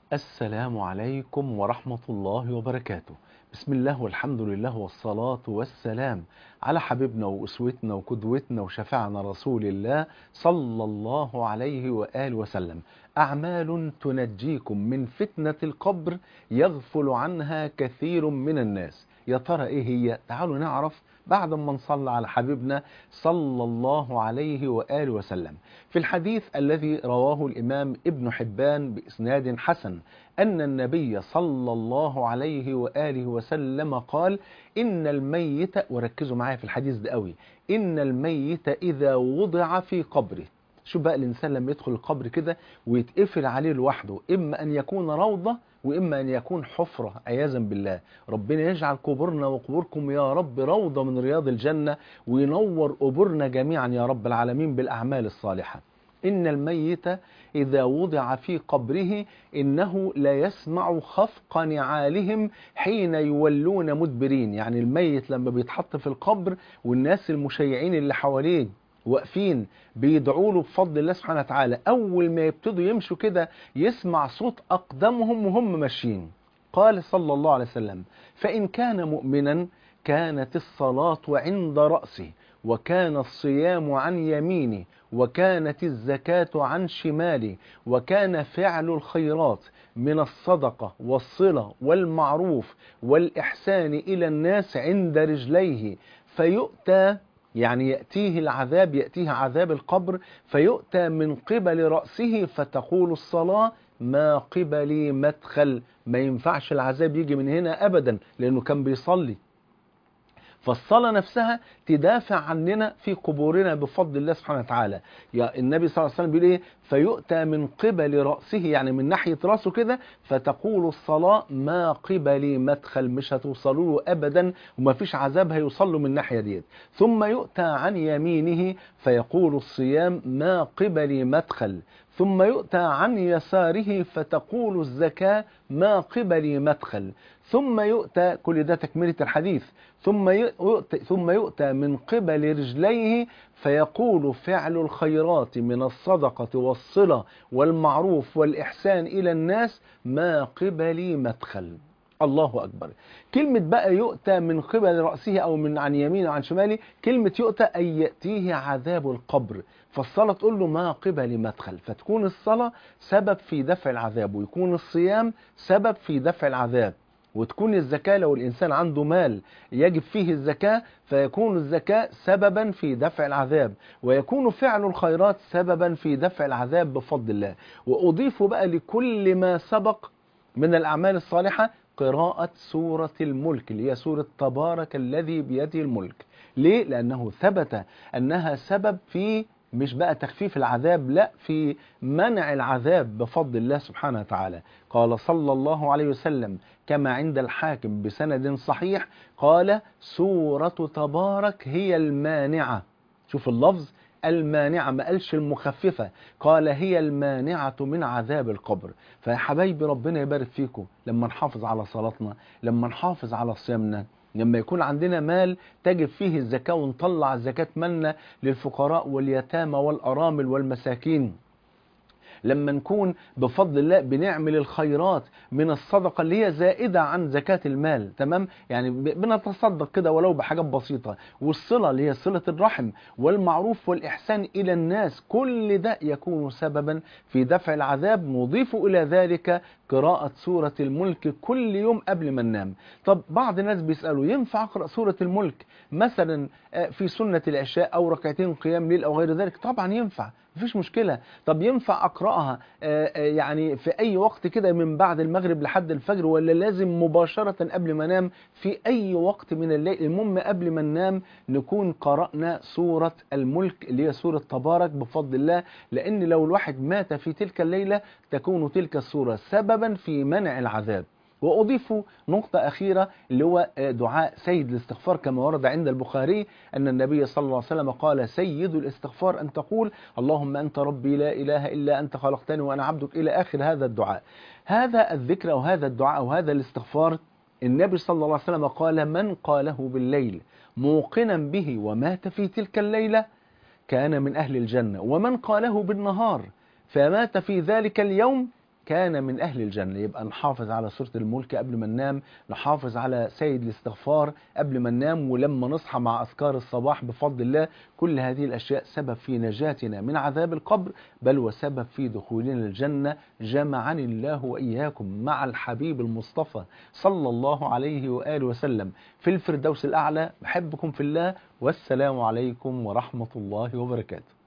السلام عليكم ورحمة الله وبركاته بسم الله والحمد لله والصلاة والسلام على حبيبنا وأسوتنا وقدوتنا وشفعنا رسول الله صلى الله عليه وآله وسلم أعمال تنجيكم من فتنة القبر يغفل عنها كثير من الناس يا ترى إيه هي تعالوا نعرف بعد ما نصلى على حبيبنا صلى الله عليه وآله وسلم في الحديث الذي رواه الإمام ابن حبان بإسناد حسن أن النبي صلى الله عليه وآله وسلم قال إن الميت وركزوا معايا في الحديث ده قوي إن الميت إذا وضع في قبره شوف بقى الإنسان لما يدخل القبر كده ويتقفل عليه لوحده إما أن يكون روضة وإما أن يكون حفرة عياذا بالله ربنا يجعل قبورنا وقبوركم يا رب روضة من رياض الجنة وينور قبورنا جميعا يا رب العالمين بالأعمال الصالحة إن الميت إذا وضع في قبره إنه لا يسمع خفق نعالهم حين يولون مدبرين يعني الميت لما بيتحط في القبر والناس المشيعين اللي حواليه واقفين بيدعوا له بفضل الله سبحانه وتعالى اول ما يبتدوا يمشوا كده يسمع صوت اقدامهم وهم ماشيين قال صلى الله عليه وسلم فان كان مؤمنا كانت الصلاه عند راسه وكان الصيام عن يمينه وكانت الزكاه عن شماله وكان فعل الخيرات من الصدقه والصله والمعروف والاحسان الى الناس عند رجليه فيؤتى يعني يأتيه العذاب يأتيه عذاب القبر فيؤتى من قبل رأسه فتقول الصلاة ما قبلي مدخل ما ينفعش العذاب يجي من هنا أبدا لأنه كان بيصلي فالصلاة نفسها تدافع عننا في قبورنا بفضل الله سبحانه وتعالى يا النبي صلى الله عليه وسلم بيقول ايه فيؤتى من قبل رأسه يعني من ناحية رأسه كده فتقول الصلاة ما قبلي مدخل مش هتوصلوا له أبدا وما فيش عذاب هيوصل له من الناحية ديت ثم يؤتى عن يمينه فيقول الصيام ما قبلي مدخل ثم يؤتى عن يساره فتقول الزكاة ما قبلي مدخل ثم يؤتى كل ده تكملة الحديث ثم يؤتى, ثم يؤتى من قبل رجليه فيقول فعل الخيرات من الصدقة والصلة والمعروف والإحسان إلى الناس ما قبلي مدخل الله أكبر كلمة بقى يؤتى من قبل رأسه أو من عن يمينه أو عن شماله كلمة يؤتى أي يأتيه عذاب القبر فالصلاة تقول له ما قبل مدخل فتكون الصلاة سبب في دفع العذاب ويكون الصيام سبب في دفع العذاب وتكون الزكاة لو الإنسان عنده مال يجب فيه الزكاة فيكون الزكاة سببا في دفع العذاب ويكون فعل الخيرات سببا في دفع العذاب بفضل الله وأضيف بقى لكل ما سبق من الأعمال الصالحة قراءة سورة الملك اللي هي سورة تبارك الذي بيده الملك ليه؟ لأنه ثبت أنها سبب في مش بقى تخفيف العذاب لا في منع العذاب بفضل الله سبحانه وتعالى قال صلى الله عليه وسلم كما عند الحاكم بسند صحيح قال سورة تبارك هي المانعة شوف اللفظ المانعة ما قالش المخففة قال هي المانعة من عذاب القبر فيا حبايبي ربنا يبارك فيكم لما نحافظ على صلاتنا لما نحافظ على صيامنا لما يكون عندنا مال تجب فيه الزكاة ونطلع الزكاة مالنا للفقراء واليتامى والأرامل والمساكين لما نكون بفضل الله بنعمل الخيرات من الصدقة اللي هي زائدة عن زكاة المال تمام يعني بنتصدق كده ولو بحاجات بسيطة والصلة اللي هي صلة الرحم والمعروف والإحسان إلى الناس كل ده يكون سببا في دفع العذاب نضيف إلى ذلك قراءة سورة الملك كل يوم قبل ما ننام طب بعض الناس بيسألوا ينفع أقرأ سورة الملك مثلا في سنة العشاء أو ركعتين قيام ليل أو غير ذلك طبعا ينفع مفيش مشكلة طب ينفع أقرأها يعني في أي وقت كده من بعد المغرب لحد الفجر ولا لازم مباشرة قبل ما نام في أي وقت من الليل المهم قبل ما ننام نكون قرأنا سورة الملك اللي هي سورة تبارك بفضل الله لأن لو الواحد مات في تلك الليلة تكون تلك السورة سببا في منع العذاب وأضيف نقطة أخيرة اللي هو دعاء سيد الاستغفار كما ورد عند البخاري أن النبي صلى الله عليه وسلم قال سيد الاستغفار أن تقول اللهم أنت ربي لا إله إلا أنت خلقتني وأنا عبدك إلى آخر هذا الدعاء هذا الذكر أو هذا الدعاء أو هذا الاستغفار النبي صلى الله عليه وسلم قال من قاله بالليل موقنا به ومات في تلك الليلة كان من أهل الجنة ومن قاله بالنهار فمات في ذلك اليوم كان من أهل الجنة يبقى نحافظ على سورة الملك قبل ما ننام نحافظ على سيد الاستغفار قبل ما ننام ولما نصحى مع أذكار الصباح بفضل الله كل هذه الأشياء سبب في نجاتنا من عذاب القبر بل وسبب في دخولنا الجنة جمعني الله وإياكم مع الحبيب المصطفى صلى الله عليه وآله وسلم في الفردوس الأعلى بحبكم في الله والسلام عليكم ورحمة الله وبركاته